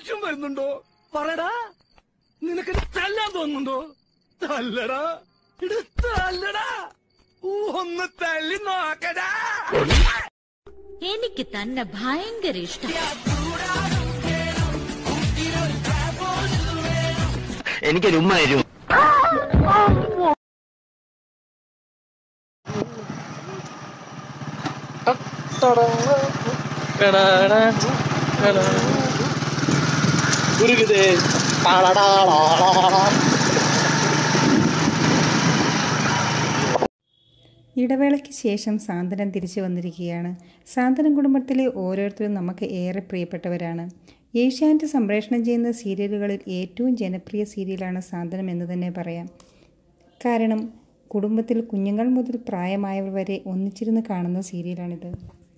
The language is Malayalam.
ദേഷ്യം വരുന്നുണ്ടോ പറയടാ നിനക്ക് തല്ലാൻ തോന്നുന്നുണ്ടോ തല്ലടാ ഇത് തല്ലടാ ഒന്ന് തല്ലി നോക്കടാ എനിക്ക് തന്നെ ഭയങ്കര ഇഷ്ടം എനിക്കൊരു ഉമ്മ തരൂ ഉരുകുതേ ഇടവേളയ്ക്ക് ശേഷം സാന്ത്വനം തിരിച്ചു വന്നിരിക്കുകയാണ് സാന്ത്വനം കുടുംബത്തിലെ ഓരോരുത്തരും നമുക്ക് ഏറെ പ്രിയപ്പെട്ടവരാണ് ഏഷ്യാനെറ്റ് സംപ്രേഷണം ചെയ്യുന്ന സീരിയലുകളിൽ ഏറ്റവും ജനപ്രിയ സീരിയലാണ് സാന്ത്വനം എന്ന് തന്നെ പറയാം കാരണം കുടുംബത്തിൽ കുഞ്ഞുങ്ങൾ മുതൽ പ്രായമായവർ വരെ ഒന്നിച്ചിരുന്ന് കാണുന്ന സീരിയലാണിത്